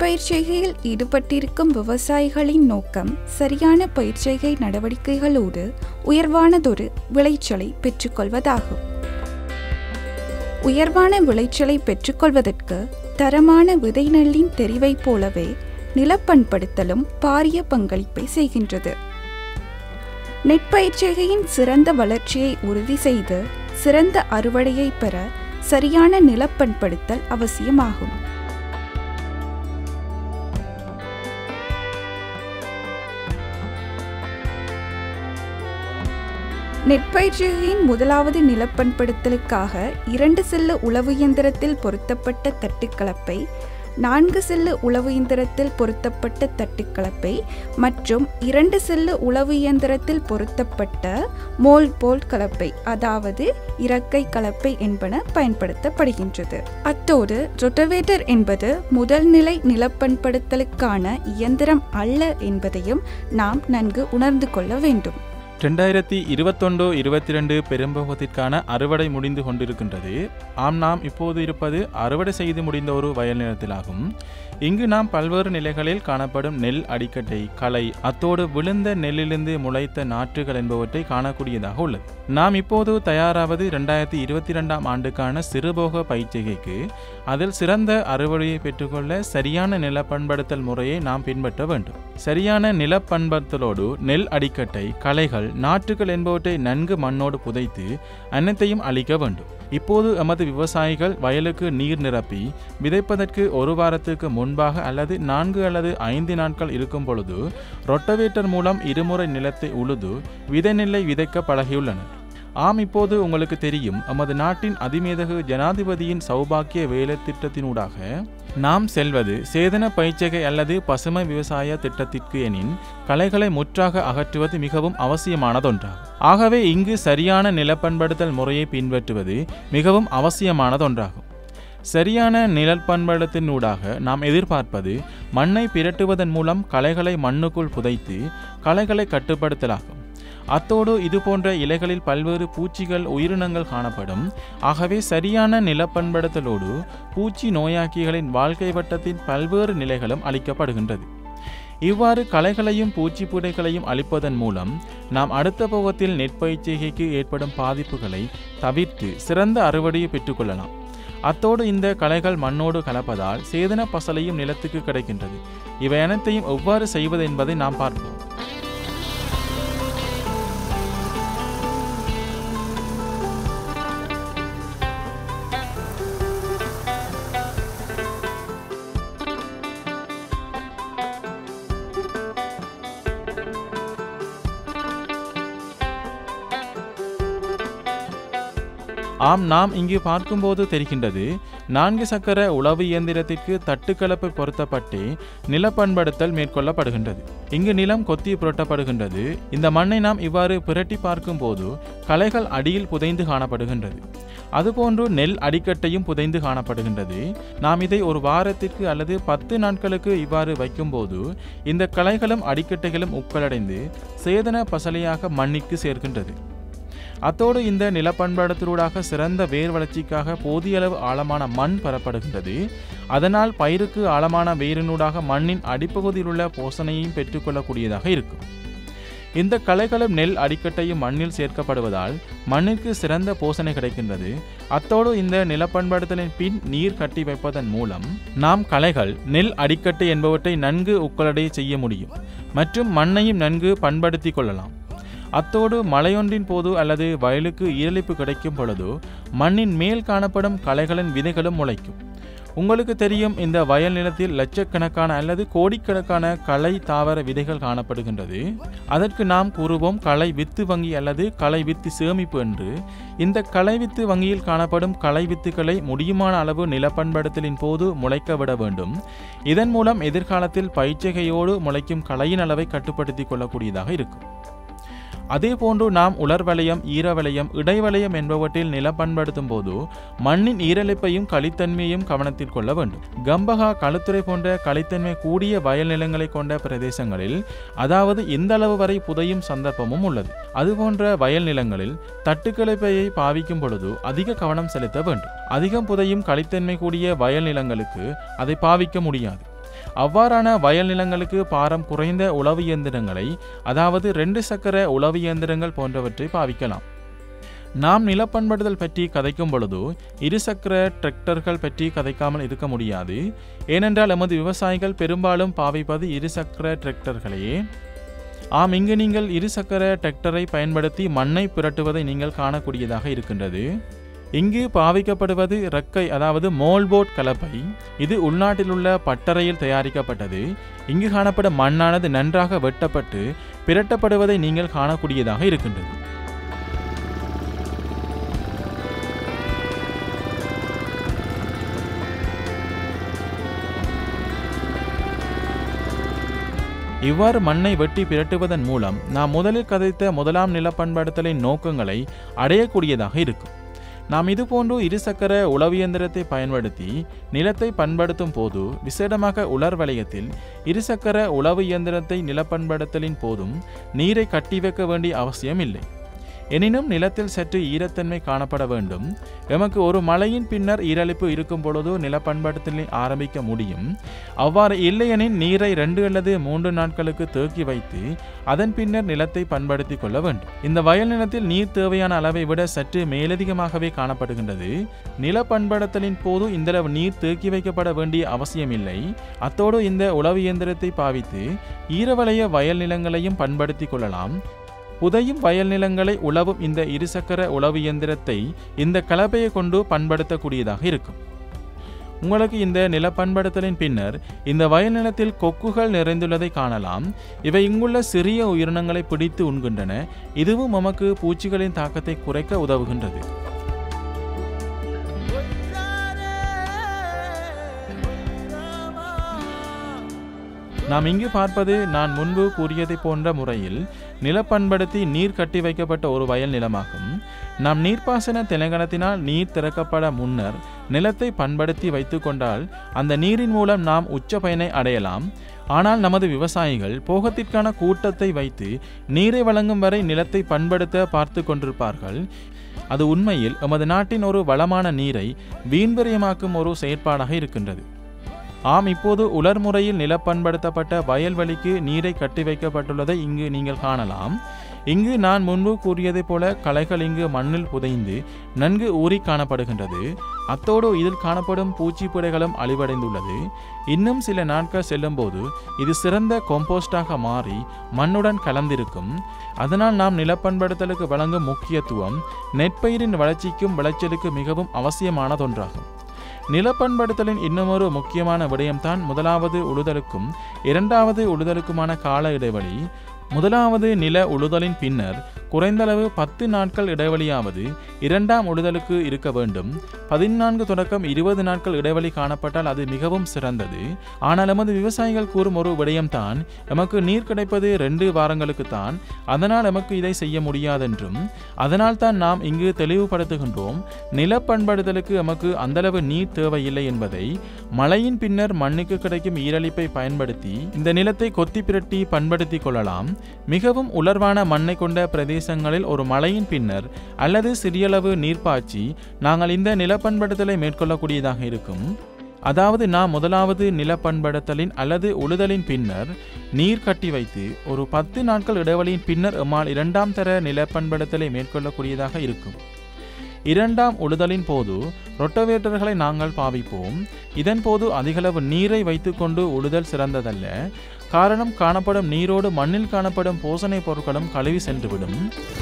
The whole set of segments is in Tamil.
நெற்பயிர்ச்செய்கையில் ஈடுபட்டிருக்கும் விவசாயிகளின் நோக்கம் சரியான பயிர்ச்செய்கை நடவடிக்கைகளோடு உயர்வானதொரு விளைச்சலை பெற்றுக்கொள்வதாகும் உயர்வான விளைச்சலை பெற்றுக்கொள்வதற்கு தரமான விதை நெல்லின் தெரிவைப் போலவே நிலப்பண்படுத்தலும் பாரிய பங்களிப்பை செய்கின்றது நெற்பயிர்ச்செய்கையின் சிறந்த வளர்ச்சியை உறுதி செய்து சிறந்த அறுவடையை பெற சரியான நிலப்பண்படுத்தல் அவசியமாகும் நெற்பயிர்ச்செய்கையின் முதலாவது நிலப்பண்படுத்தலுக்காக இரண்டு செல்லு உழவு இயந்திரத்தில் பொருத்தப்பட்ட தட்டுக்கலப்பை நான்கு செல்லு உழவு இயந்திரத்தில் பொருத்தப்பட்ட தட்டுக்கலப்பை மற்றும் இரண்டு செல்லு உழவு இயந்திரத்தில் பொருத்தப்பட்ட மோல் போல் கலப்பை அதாவது இறக்கை கலப்பை என்பன பயன்படுத்தப்படுகின்றது அத்தோடு ரொட்டவேட்டர் என்பது முதல் நிலை நிலப்பண்படுத்தலுக்கான இயந்திரம் அல்ல என்பதையும் நாம் நன்கு உணர்ந்து கொள்ள வேண்டும் ரெண்டாயிரத்தி இருபத்தொன்று இருபத்தி ரெண்டு பெரும்பகத்திற்கான அறுவடை முடிந்து கொண்டிருக்கின்றது ஆம் நாம் இப்போது இருப்பது அறுவடை செய்து முடிந்த ஒரு வயல் நிலத்திலாகும் இங்கு நாம் பல்வேறு நிலைகளில் காணப்படும் நெல் அடிக்கட்டை களை அத்தோடு விழுந்த நெல்லிலிருந்து முளைத்த நாற்றுகள் என்பவற்றை காணக்கூடியதாக உள்ளது நாம் இப்போது தயாராவது ரெண்டாயிரத்தி இருபத்தி ரெண்டாம் ஆண்டுக்கான சிறுபோக பயிற்சிகைக்கு அதில் சிறந்த அறுவடையை பெற்றுக்கொள்ள சரியான நிலப்பண்படுத்தல் முறையை நாம் பின்பற்ற வேண்டும் சரியான நிலப்பண்படுத்தலோடு நெல் அடிக்கட்டை களைகள் நாற்றுகள் என்பவற்றை நன்கு மண்ணோடு புதைத்து அனைத்தையும் அழிக்க வேண்டும் இப்போது எமது விவசாயிகள் வயலுக்கு நீர் நிரப்பி விதைப்பதற்கு ஒரு வாரத்துக்கு முன்பாக அல்லது நான்கு அல்லது ஐந்து நாட்கள் இருக்கும் பொழுது ரொட்டவேட்டர் மூலம் இருமுறை நிலத்தை உழுது விதை நெல்லை விதைக்க பழகியுள்ளனர் ஆம் இப்போது உங்களுக்கு தெரியும் எமது நாட்டின் அதிமேதகு ஜனாதிபதியின் சௌபாக்கிய வேலை திட்டத்தினூடாக நாம் செல்வது சேதன பயிற்சிகை அல்லது பசுமை விவசாய திட்டத்திற்கு எனின் களைகளை முற்றாக அகற்றுவது மிகவும் அவசியமானதொன்றாகும் ஆகவே இங்கு சரியான நிலப்பண்படுத்தல் முறையை பின்பற்றுவது மிகவும் அவசியமானதொன்றாகும் சரியான நிலப்பண்படுத்தினூடாக நாம் எதிர்பார்ப்பது மண்ணை பிரட்டுவதன் மூலம் களைகளை மண்ணுக்குள் புதைத்து களைகளை கட்டுப்படுத்தலாகும் அத்தோடு இது போன்ற இலைகளில் பல்வேறு பூச்சிகள் உயிரினங்கள் காணப்படும் ஆகவே சரியான நிலப்பண்படுத்தலோடு பூச்சி நோயாக்கிகளின் வாழ்க்கை வட்டத்தின் பல்வேறு நிலைகளும் அளிக்கப்படுகின்றது இவ்வாறு களைகளையும் பூச்சி புடைகளையும் அளிப்பதன் மூலம் நாம் அடுத்த போகத்தில் நெற்பயிற்சிகைக்கு ஏற்படும் பாதிப்புகளை தவிர்த்து சிறந்த அறுவடையை பெற்றுக்கொள்ளலாம் அத்தோடு இந்த களைகள் மண்ணோடு கலப்பதால் சேதன பசலையும் நிலத்துக்கு கிடைக்கின்றது இவை அனைத்தையும் எவ்வாறு செய்வது என்பதை நாம் பார்ப்போம் ஆம் நாம் இங்கு பார்க்கும்போது தெரிகின்றது நான்கு சக்கர உளவு இயந்திரத்திற்கு தட்டுக்கலப்பு பொருத்தப்பட்டு நிலப்பண்படுத்தல் மேற்கொள்ளப்படுகின்றது இங்கு நிலம் கொத்தி புரட்டப்படுகின்றது இந்த மண்ணை நாம் இவ்வாறு புரட்டி பார்க்கும்போது களைகள் அடியில் புதைந்து காணப்படுகின்றது அதுபோன்று நெல் அடிக்கட்டையும் புதைந்து காணப்படுகின்றது நாம் இதை ஒரு வாரத்திற்கு அல்லது பத்து நாட்களுக்கு இவ்வாறு வைக்கும்போது இந்த களைகளும் அடிக்கட்டைகளும் உட்கலடைந்து சேதன பசலையாக மண்ணிற்கு சேர்க்கின்றது அத்தோடு இந்த நிலப்பண்படுத்தலூடாக சிறந்த வேர் வளர்ச்சிக்காக போதிய அளவு ஆழமான மண் பெறப்படுகின்றது அதனால் பயிருக்கு ஆழமான வேரினூடாக மண்ணின் அடிப்பகுதியில் உள்ள போசனையையும் பெற்றுக்கொள்ளக்கூடியதாக இருக்கும் இந்த களைகளும் நெல் அடிக்கட்டையும் மண்ணில் சேர்க்கப்படுவதால் மண்ணிற்கு சிறந்த போசனை கிடைக்கின்றது அத்தோடு இந்த நிலப்பண்படுத்தலின் பின் நீர் கட்டி வைப்பதன் மூலம் நாம் களைகள் நெல் அடிக்கட்டை என்பவற்றை நன்கு உட்கொள்ளடைய செய்ய முடியும் மற்றும் மண்ணையும் நன்கு பண்படுத்தி கொள்ளலாம் அத்தோடு மழையொன்றின் போது அல்லது வயலுக்கு ஈரலிப்பு கிடைக்கும் பொழுது மண்ணின் மேல் காணப்படும் களைகளின் விதைகளும் முளைக்கும் உங்களுக்கு தெரியும் இந்த வயல் நிலத்தில் லட்சக்கணக்கான அல்லது கோடிக்கணக்கான களை தாவர விதைகள் காணப்படுகின்றது அதற்கு நாம் கூறுவோம் களை வித்து வங்கி அல்லது களை வித்து சேமிப்பு என்று இந்த களை வித்து வங்கியில் காணப்படும் களை வித்துக்களை முடியுமான அளவு நிலப்பண்படுத்தலின் போது முளைக்க விட வேண்டும் இதன் மூலம் எதிர்காலத்தில் பயிற்சிகையோடு முளைக்கும் களையின் அளவை கட்டுப்படுத்திக் கொள்ளக்கூடியதாக இருக்கும் அதே போன்று நாம் உலர்வலயம் ஈரவலயம் இடைவலயம் என்பவற்றில் நிலப்பண்படுத்தும் போது மண்ணின் ஈரலிப்பையும் களித்தன்மையையும் கவனத்தில் கொள்ள வேண்டும் கம்பகா களுத்துறை போன்ற களித்தன்மை கூடிய வயல் நிலங்களை கொண்ட பிரதேசங்களில் அதாவது இந்த அளவு வரை புதையும் சந்தர்ப்பமும் உள்ளது அதுபோன்ற வயல் நிலங்களில் தட்டுக்கிழப்பையை பாவிக்கும் பொழுது அதிக கவனம் செலுத்த வேண்டும் அதிகம் புதையும் களித்தன்மை கூடிய வயல் நிலங்களுக்கு அதை பாவிக்க முடியாது அவ்வாறான வயல் நிலங்களுக்கு பாரம் குறைந்த உழவு இயந்திரங்களை அதாவது ரெண்டு சக்கர உழவு இயந்திரங்கள் போன்றவற்றை பாவிக்கலாம் நாம் நிலப்பண்படுதல் பற்றி கதைக்கும் பொழுது இருசக்கர டிராக்டர்கள் பற்றி கதைக்காமல் இருக்க முடியாது ஏனென்றால் எமது விவசாயிகள் பெரும்பாலும் பாவிப்பது இருசக்கர டிராக்டர்களையே ஆம் இங்கு நீங்கள் இருசக்கர டிராக்டரை பயன்படுத்தி மண்ணை புரட்டுவதை நீங்கள் காணக்கூடியதாக இருக்கின்றது இங்கு பாவிக்கப்படுவது ரெக்கை அதாவது மோல்போட் கலப்பை இது உள்நாட்டில் உள்ள பட்டறையில் தயாரிக்கப்பட்டது இங்கு காணப்படும் மண்ணானது நன்றாக வெட்டப்பட்டு பிரட்டப்படுவதை நீங்கள் காணக்கூடியதாக இருக்கின்றது இவ்வாறு மண்ணை வெட்டி பிரட்டுவதன் மூலம் நாம் முதலில் கதைத்த முதலாம் நிலப்பண்படுத்தலின் நோக்கங்களை அடையக்கூடியதாக இருக்கும் நாம் இதுபோன்று இருசக்கர உளவியந்திரத்தை பயன்படுத்தி நிலத்தை பண்படுத்தும் போது விசேடமாக உலர் வலயத்தில் இருசக்கர உளவு இயந்திரத்தை நிலப்பண்படுத்தலின் போதும் நீரை கட்டி வைக்க வேண்டிய அவசியம் இல்லை எனினும் நிலத்தில் சற்று ஈரத்தன்மை காணப்பட வேண்டும் எமக்கு ஒரு மழையின் பின்னர் ஈரழிப்பு இருக்கும் பொழுது நிலப்பண்படுத்தலை ஆரம்பிக்க முடியும் அவ்வாறு இல்லையெனில் நீரை ரெண்டு அல்லது மூன்று நாட்களுக்கு தேக்கி வைத்து அதன் பின்னர் நிலத்தை பண்படுத்திக் கொள்ள வேண்டும் இந்த வயல் நிலத்தில் நீர் தேவையான அளவை விட சற்று மேலதிகமாகவே காணப்படுகின்றது நில பண்படுத்தலின் போது இந்தளவு நீர் தேக்கி வைக்கப்பட வேண்டிய அவசியமில்லை அத்தோடு இந்த உளவு இயந்திரத்தை பாவித்து ஈரவலய வயல் நிலங்களையும் பண்படுத்திக் கொள்ளலாம் புதையும் வயல் நிலங்களை உழவும் இந்த இருசக்கர உழவு இயந்திரத்தை இந்த கலப்பையை கொண்டு பண்படுத்தக்கூடியதாக இருக்கும் உங்களுக்கு இந்த நில பண்படுத்தலின் பின்னர் இந்த வயல் நிலத்தில் கொக்குகள் நிறைந்துள்ளதை காணலாம் இவை இங்குள்ள சிறிய உயிரினங்களை பிடித்து உண்கின்றன இதுவும் நமக்கு பூச்சிகளின் தாக்கத்தை குறைக்க உதவுகின்றது நாம் இங்கு பார்ப்பது நான் முன்பு கூறியதை போன்ற முறையில் நிலப்பண்படுத்தி நீர் கட்டி வைக்கப்பட்ட ஒரு வயல் நிலமாகும் நாம் நீர்ப்பாசன திணைக்களத்தினால் நீர் திறக்கப்பட முன்னர் நிலத்தை பண்படுத்தி வைத்து கொண்டால் அந்த நீரின் மூலம் நாம் உச்ச பயனை அடையலாம் ஆனால் நமது விவசாயிகள் போகத்திற்கான கூட்டத்தை வைத்து நீரை வழங்கும் வரை நிலத்தை பண்படுத்த பார்த்து கொண்டிருப்பார்கள் அது உண்மையில் எமது நாட்டின் ஒரு வளமான நீரை வீண்விரயமாக்கும் ஒரு செயற்பாடாக இருக்கின்றது ஆம் இப்போது உலர் முறையில் நிலப்பண்படுத்தப்பட்ட வயல்வெளிக்கு நீரை கட்டி வைக்கப்பட்டுள்ளதை இங்கு நீங்கள் காணலாம் இங்கு நான் முன்பு கூறியதைப் போல களைகள் இங்கு மண்ணில் புதைந்து நன்கு ஊறி காணப்படுகின்றது அத்தோடு இதில் காணப்படும் பூச்சிப்புடைகளும் அழிவடைந்துள்ளது இன்னும் சில நாட்கள் செல்லும்போது இது சிறந்த கொம்போஸ்டாக மாறி மண்ணுடன் கலந்திருக்கும் அதனால் நாம் நிலப்பண்படுத்தலுக்கு வழங்கும் முக்கியத்துவம் நெற்பயிரின் வளர்ச்சிக்கும் விளைச்சலுக்கு மிகவும் அவசியமானதொன்றாகும் நிலப்பண்படுத்தலின் இன்னுமொரு முக்கியமான விடயம்தான் முதலாவது உழுதலுக்கும் இரண்டாவது உழுதலுக்குமான கால இடைவெளி முதலாவது நில உழுதலின் பின்னர் குறைந்தளவு பத்து நாட்கள் இடைவெளியாவது இரண்டாம் உழுதலுக்கு இருக்க வேண்டும் பதினான்கு தொடக்கம் இருபது நாட்கள் இடைவெளி காணப்பட்டால் அது மிகவும் சிறந்தது ஆனால் எமது விவசாயிகள் கூறும் ஒரு விடயம்தான் எமக்கு நீர் கிடைப்பது ரெண்டு வாரங்களுக்கு தான் அதனால் எமக்கு இதை செய்ய முடியாதென்றும் அதனால் தான் நாம் இங்கு தெளிவுபடுத்துகின்றோம் நிலப்பண்படுதலுக்கு எமக்கு அந்தளவு நீர் தேவையில்லை என்பதை மழையின் பின்னர் மண்ணுக்கு கிடைக்கும் ஈரழிப்பை பயன்படுத்தி இந்த நிலத்தை கொத்தி பிரட்டி பண்படுத்திக் கொள்ளலாம் மிகவும் உலர்வான மண்ணை கொண்ட பிரதேசங்களில் ஒரு மழையின் பின்னர் அல்லது சிறியளவு நீர் பாய்ச்சி நாங்கள் இந்த நிலப்பண்படுத்தலை மேற்கொள்ளக்கூடியதாக இருக்கும் அதாவது நாம் முதலாவது நிலப்பண்படுத்தலின் அல்லது உழுதலின் பின்னர் நீர் கட்டி வைத்து ஒரு பத்து நாட்கள் இடைவெளியின் பின்னர் எம்மால் இரண்டாம் தர நிலப்பண்படுத்தலை மேற்கொள்ளக்கூடியதாக இருக்கும் இரண்டாம் உழுதலின் போது ரொட்டவேட்டர்களை நாங்கள் பாவிப்போம் இதன் போது அதிகளவு நீரை வைத்துக்கொண்டு உழுதல் சிறந்ததல்ல காரணம் காணப்படும் நீரோடு மண்ணில் காணப்படும் போசனை பொருட்களும் கழுவி சென்றுவிடும்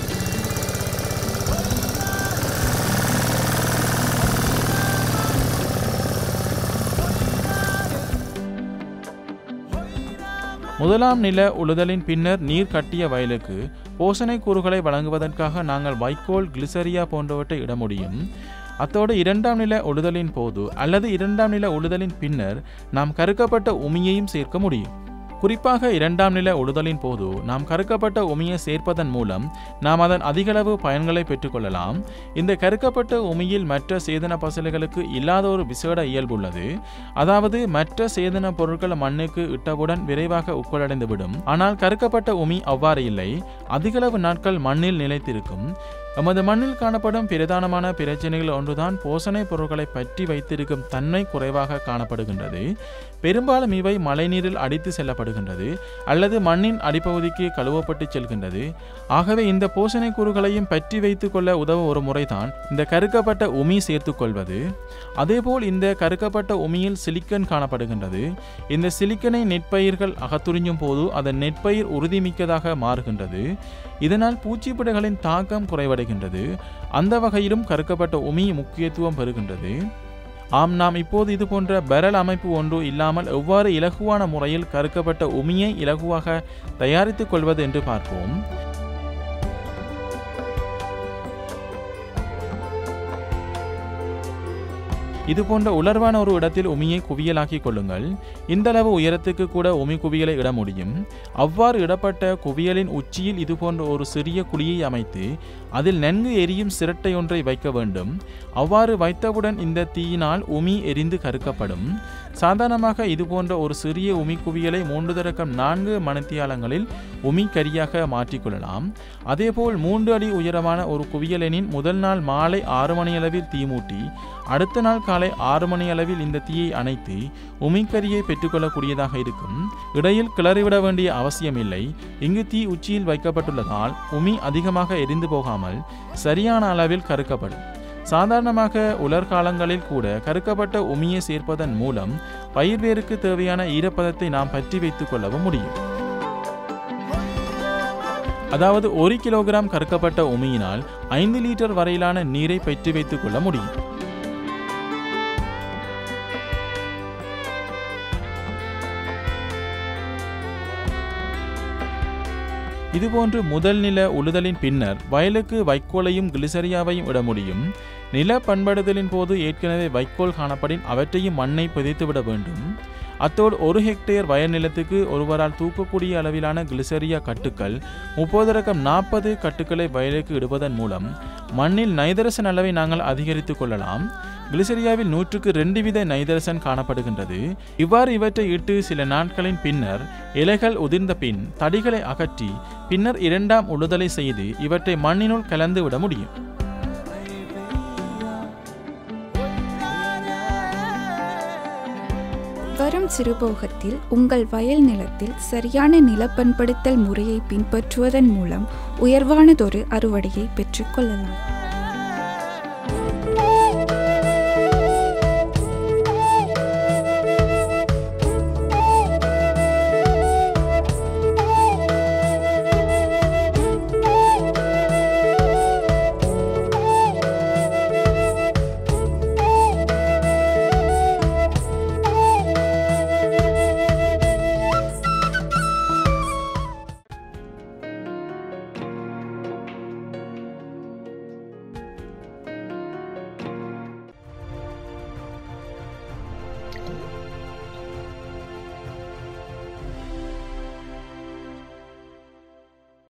முதலாம் நில உழுதலின் பின்னர் நீர் கட்டிய வயலுக்கு போசனை கூறுகளை வழங்குவதற்காக நாங்கள் வைக்கோல் கிளிசரியா போன்றவற்றை இட முடியும் அத்தோடு இரண்டாம் நில உழுதலின் போது அல்லது இரண்டாம் நில உழுதலின் பின்னர் நாம் கருக்கப்பட்ட உமியையும் சேர்க்க முடியும் குறிப்பாக இரண்டாம் நில உழுதலின் போது நாம் கருக்கப்பட்ட உமியை சேர்ப்பதன் மூலம் நாம் அதன் அதிகளவு பயன்களை பெற்றுக்கொள்ளலாம் இந்த கருக்கப்பட்ட உமியில் மற்ற சேதன பசலைகளுக்கு இல்லாத ஒரு விசேட இயல்புள்ளது அதாவது மற்ற சேதன பொருட்கள் மண்ணுக்கு இட்டவுடன் விரைவாக உட்கொள்ளடைந்துவிடும் ஆனால் கருக்கப்பட்ட உமி அவ்வாறு இல்லை அதிகளவு நாட்கள் மண்ணில் நிலைத்திருக்கும் எமது மண்ணில் காணப்படும் பிரதானமான பிரச்சனைகள் ஒன்றுதான் போசனை பொருட்களை பற்றி வைத்திருக்கும் தன்மை குறைவாக காணப்படுகின்றது பெரும்பாலும் இவை மழைநீரில் அடித்து செல்லப்படுகின்றது அல்லது மண்ணின் அடிப்பகுதிக்கு கழுவப்பட்டு செல்கின்றது ஆகவே இந்த போசனை கூறுகளையும் பற்றி வைத்துக் கொள்ள உதவும் ஒரு முறைதான் இந்த கருக்கப்பட்ட உமி சேர்த்துக் கொள்வது அதேபோல் இந்த கருக்கப்பட்ட உமியில் சிலிக்கன் காணப்படுகின்றது இந்த சிலிக்கனை நெற்பயிர்கள் அகத்துறிஞ்சும் போது அதன் நெற்பயிர் உறுதிமிக்கதாக மாறுகின்றது இதனால் பூச்சிப்பிடைகளின் தாக்கம் குறைவடைகின்றது அந்த வகையிலும் கருக்கப்பட்ட உமி முக்கியத்துவம் பெறுகின்றது ஆம் நாம் இப்போது இது போன்ற பெரல் அமைப்பு ஒன்று இல்லாமல் எவ்வாறு இலகுவான முறையில் கருக்கப்பட்ட உமியை இலகுவாக தயாரித்துக் கொள்வது என்று பார்ப்போம் இது போன்ற உலர்வான ஒரு இடத்தில் உமியை குவியலாக்கிக் கொள்ளுங்கள் இந்த அளவு உயரத்துக்கு கூட உமி குவியலை இட முடியும் அவ்வாறு இடப்பட்ட குவியலின் உச்சியில் இது போன்ற ஒரு சிறிய குழியை அமைத்து அதில் நன்கு எரியும் சிரட்டை ஒன்றை வைக்க வேண்டும் அவ்வாறு வைத்தவுடன் இந்த தீயினால் உமி எரிந்து கருக்கப்படும் சாதாரணமாக இது போன்ற ஒரு சிறிய உமி குவியலை மூன்று தரக்கம் நான்கு மணித்தியாலங்களில் உமி கரியாக மாற்றிக்கொள்ளலாம் அதேபோல் மூன்று அடி உயரமான ஒரு குவியலெனின் முதல் நாள் மாலை ஆறு மணியளவில் தீ மூட்டி அடுத்த நாள் காலை ஆறு மணி அளவில் இந்த தீயை அணைத்து உமிக்கரியை பெற்றுக்கொள்ளக்கூடியதாக இருக்கும் இடையில் கிளறிவிட வேண்டிய அவசியமில்லை இங்கு தீ உச்சியில் வைக்கப்பட்டுள்ளதால் உமி அதிகமாக எரிந்து போகாமல் சரியான அளவில் கருக்கப்படும் சாதாரணமாக உலர்காலங்களில் கூட கருக்கப்பட்ட உமியை சேர்ப்பதன் மூலம் பயிர்வேருக்கு தேவையான ஈரப்பதத்தை நாம் பற்றி வைத்துக் கொள்ளவும் முடியும் அதாவது ஒரு கிலோகிராம் கருக்கப்பட்ட உமியினால் ஐந்து லிட்டர் வரையிலான நீரை பெற்று வைத்துக் கொள்ள முடியும் இதுபோன்று முதல் நில உழுதலின் பின்னர் வயலுக்கு வைக்கோலையும் கிளிசரியாவையும் இட முடியும் நில பண்படுதலின் போது ஏற்கனவே வைக்கோல் காணப்படின் அவற்றையும் மண்ணை புதைத்து விட வேண்டும் அத்தோடு ஒரு ஹெக்டேர் வயல் நிலத்துக்கு ஒருவரால் தூக்கக்கூடிய அளவிலான கிளிசரியா கட்டுக்கள் முப்பது ரகம் நாற்பது கட்டுக்களை வயலுக்கு இடுவதன் மூலம் மண்ணில் நைதரசன் அளவை நாங்கள் அதிகரித்துக் கொள்ளலாம் கிளிசரியாவில் நூற்றுக்கு ரெண்டு வித நைதரசன் காணப்படுகின்றது இவ்வாறு இவற்றை இட்டு சில நாட்களின் பின்னர் இலைகள் உதிர்ந்த பின் தடிகளை அகற்றி பின்னர் இரண்டாம் உழுதலை செய்து இவற்றை மண்ணினுள் கலந்து விட முடியும் வரும் சிறுபோகத்தில் உங்கள் வயல் நிலத்தில் சரியான நிலப்பண்படுத்தல் முறையை பின்பற்றுவதன் மூலம் உயர்வானதொரு அறுவடையை பெற்றுக்கொள்ளலாம்